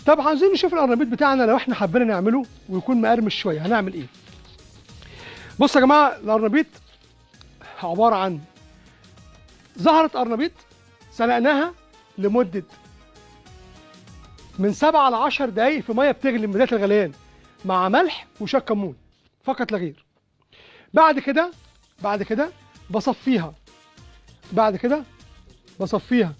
طب عايزين نشوف القرنبيط بتاعنا لو احنا حبينا نعمله ويكون مقرمش شويه هنعمل ايه بصوا يا جماعه القرنبيط عباره عن زهره قرنبيط سلقناها لمده من 7 ل 10 دقائق في ميه بتغلي من بدايه الغليان مع ملح وشويه كمون فقط لا غير بعد كده بعد كده بصفيها بعد كده بصفيها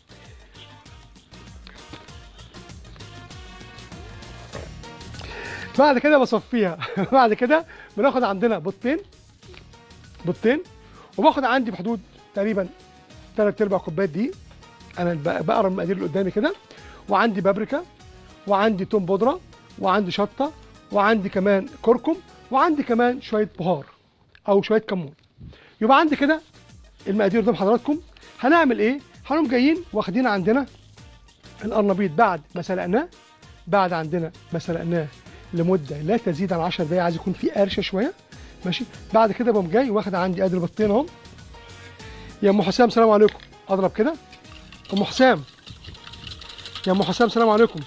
بعد كده بصفيها بعد كده بناخد عندنا بيضتين بيضتين وباخد عندي بحدود تقريبا ثلاث ارباع كوبايه دقيق انا ب- بقرا المقادير اللي قدامي كده وعندي بابريكا وعندي توم بودره وعندي شطه وعندي كمان كركم وعندي كمان شويه بهار او شويه كمون يبقى عندي كده المقادير قدام حضراتكم هنعمل ايه هنقوم جايين واخدين عندنا القرنبيط بعد ما سلقناه بعد عندنا ما سلقناه لمده لا تزيد عن 10 دقايق عايز يكون فيه قرشه شويه ماشي بعد كده بقوم جاي واخد عندي قادر بيضتين اهم يا ام حسام سلام عليكم اضرب كده ام حسام يا ام حسام سلام عليكم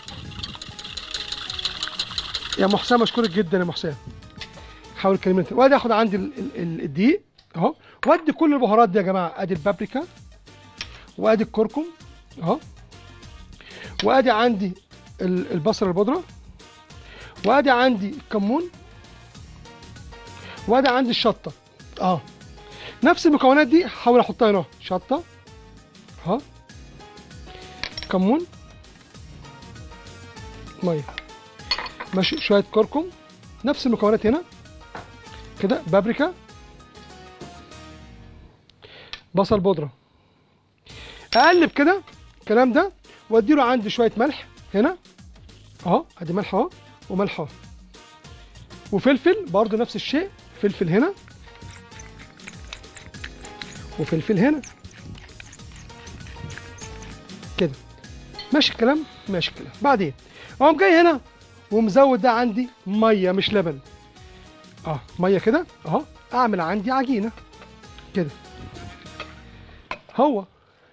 يا ام حسام اشكرك جدا يا ام حسام حاول كلمتين وادي اخد عندي ال- ال- ال- الدقيق اهو وادي كل البهارات دي يا جماعه ادي البابريكا وادي الكركم اهو وادي عندي ال- البصل البودره وادي عندي الكمون وادي عندي الشطه اه نفس المكونات دي هحاول احطها هنا شطه اهو كمون ميه ماشي شويه كركم نفس المكونات هنا كده بابريكا بصل بودره اقلب كده الكلام ده وادي له عندي شويه ملح هنا اهو ادي ملح اهو وملح اهو وفلفل برضو نفس الشيء فلفل هنا وفلفل هنا كده ماشي الكلام ماشي الكلام بعدين اقوم جاي هنا ومزود ده عندي ميه مش لبن اه ميه كده اهو اعمل عندي عجينه كده هو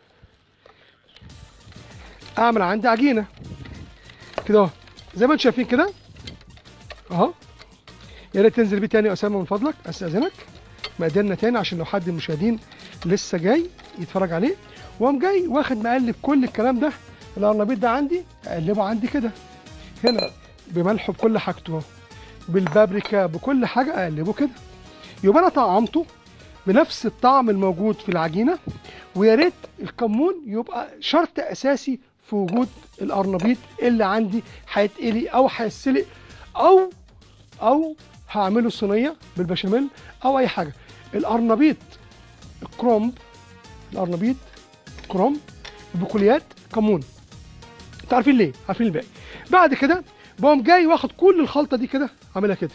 اعمل عندي عجينه كده اهو زي ما انتم شايفين كده اهو يا ريت تنزل بيه تاني يا اسامه من فضلك استاذنك مقاديرنا تاني عشان لو حد من المشاهدين لسه جاي يتفرج عليه وقام جاي واخد مقلب كل الكلام ده القرنبيط ده عندي اقلبه عندي كده هنا بملحه بكل حاجته اهو بالبابريكا بكل حاجه اقلبه كده يبقى انا طعمته بنفس الطعم الموجود في العجينه ويا ريت الكمون يبقى شرط اساسي في وجود القرنبيط اللي عندي هيتقلي او هيتسلق او او هعمله صينيه بالبشاميل او اي حاجه القرنبيط الكرومب القرنبيط كرومب بكليات كمون انتوا عارفين ليه عارفين الباقي بعد كده بقوم جاي واخد كل الخلطه دي كده عاملها كده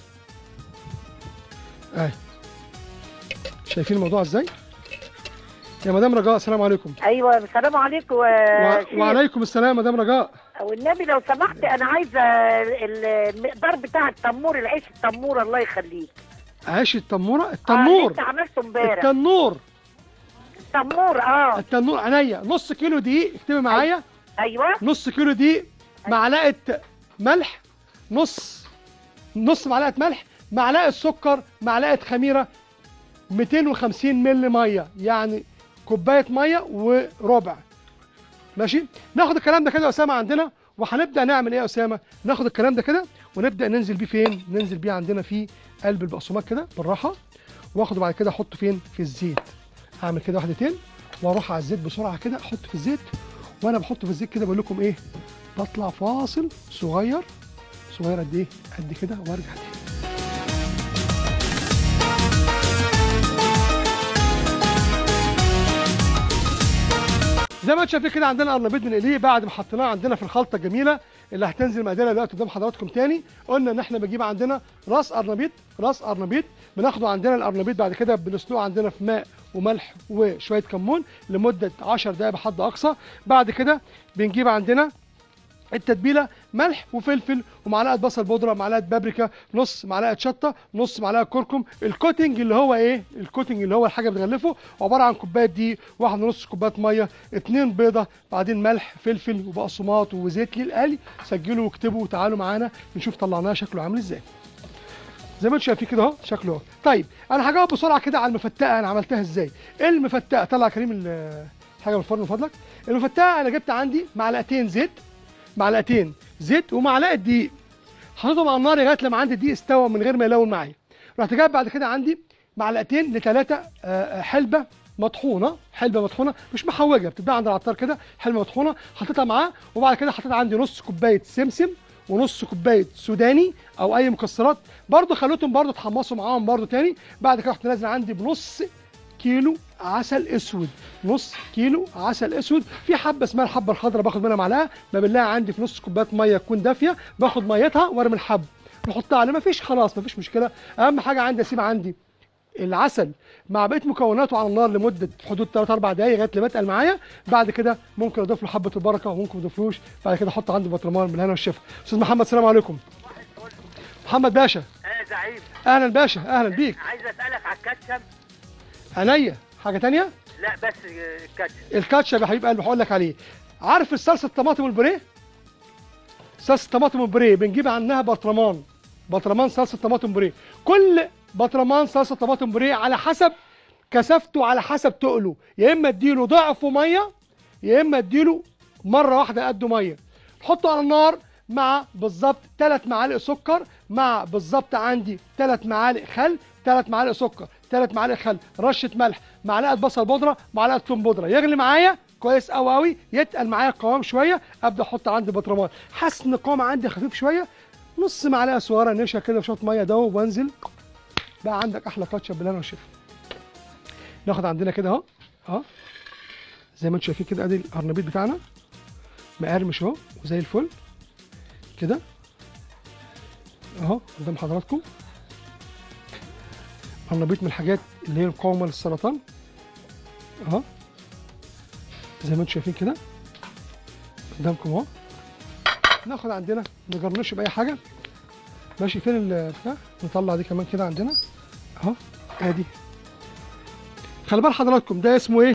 اهي شايفين الموضوع ازاي يا مدام رجاء السلام عليكم ايوه السلام عليكم و... يا شيخ. وعليكم السلام مدام رجاء والنبي لو سمحت انا عايزه المقدار بتاع التمور العيش التمور الله يخليك عيش التنوره آه، التنور لسه عملته امبارح التنور التمور اه التنور عينيا نص كيلو دقيق اكتبي معايا ايوه نص كيلو دقيق معلقه ملح نص نص معلقه ملح معلقه سكر معلقه خميره 250 مللي ميه يعني كوبايه ميه وربع ماشي ناخد الكلام ده كده يا اسامه عندنا وهنبدا نعمل ايه يا اسامه ناخد الكلام ده كده ونبدا ننزل بيه فين ننزل بيه عندنا في قلب البقسماط كده بالراحه واخده بعد كده احطه فين في الزيت اعمل كده واحدتين واروح على الزيت بسرعه كده احط في الزيت وانا بحطه في الزيت كده بقول لكم ايه بطلع فاصل صغير صغير قد ايه قد كده وارجع تاني زي ما انتم شايفين كده عندنا قرنبيط من ايديه بعد ما حطيناه عندنا في الخلطه الجميله اللي هتنزل مقاديرها دلوقتي قدام حضراتكم تاني قلنا ان احنا بنجيب عندنا راس قرنبيط راس قرنبيط بناخده عندنا القرنبيط بعد كده بنسلقه عندنا في ماء وملح وشويه كمون لمده 10 دقائق بحد اقصى بعد كده بنجيب عندنا التتبيله ملح وفلفل ومعلقه بصل بودره معلقه بابريكا نص معلقه شطه نص معلقه كركم الكوتنج اللي هو ايه الكوتنج اللي هو الحاجه بتغلفه عباره عن كوبايه دقيق واحد ونص كوبايه ميه اتنين بيضه بعدين ملح فلفل وبقسماط وزيت للقلي سجلوا واكتبوا وتعالوا معانا نشوف طلعناه شكله عامل ازاي زي ما انتم شايفين كده اهو شكله اهو طيب انا هجاوب بسرعه كده على المفتقه انا عملتها ازاي ايه المفتقه طلع كريم ال- حاجه من الفرن من فضلك المفتقه انا جبت عندي معلقتين زيت معلقتين زيت ومعلقه دقيق حطيتهم على النار لغايه لما عندي الدقيق استوى من غير ما يلون معايا رحت جايب بعد كده عندي معلقتين لثلاثه حلبه مطحونه حلبه مطحونه مش محوجه بتتباع عند العطار كده حلبه مطحونه حطيتها معاه وبعد كده حطيت عندي نص كوبايه سمسم ونص كوبايه سوداني او اي مكسرات برضو خليتهم برضو اتحمصوا معاهم برضو تاني بعد كده رحت نازل عندي بنص كيلو عسل اسود نص كيلو عسل اسود في حبه اسمها الحبه الخضراء باخد منها معلقه ببلها عندي في نص كوبايه ميه تكون دافيه باخد ميتها وارمي الحب نحطها عليه مفيش خلاص مفيش مشكله اهم حاجه عندي اسيب عندي العسل مع بقيه مكوناته على النار لمده حدود 3 4 دقائق لغايه لما يتقل معايا بعد كده ممكن اضيف له حبه البركه وممكن ما اضيفلوش بعد كده احط عندي بطرمان بالهنا والشفا استاذ محمد السلام عليكم محمد باشا ايه زعيم اهلا باشا اهلا بيك عايز اسالك على الكاتشب عينيا حاجه تانية لا بس الكاتشب الكاتشب يا حبيب قلبي هقول لك عليه عارف الصلصه الطماطم البوريه صلصه الطماطم البوريه بنجيب عنها برطمان برطمان صلصه طماطم بوريه كل برطمان صلصه طماطم بوريه على حسب كثافته على حسب تقله يا اما اديله ضعف ميه يا اما اديله مره واحده قده ميه حطه على النار مع بالظبط 3 معالق سكر مع بالظبط عندي 3 معالق خل 3 معالق سكر 3 معالق خل رشه ملح معلقه بصل بودره معلقه ثوم بودره يغلي معايا كويس قوي قوي يتقل معايا القوام شويه ابدا احط عندي بطرمان حاسس ان القوام عندي خفيف شويه نص معلقه صغيره نشا كده وشويه ميه دوب وانزل بقى عندك احلى كاتشب بالهنا والشفا ناخد عندنا كده اهو اهو زي ما انتم شايفين كده ادي القرنبيط بتاعنا مقرمش اهو وزي الفل كده اهو قدام حضراتكم قرنبيط من الحاجات اللي هي مقاومه للسرطان اهو زي ما انتم شايفين كده قدامكم اهو ناخد عندنا نجرنش باي حاجه ماشي فين البتاع نطلع دي كمان كده عندنا اهو ادي خلي بال حضراتكم ده اسمه ايه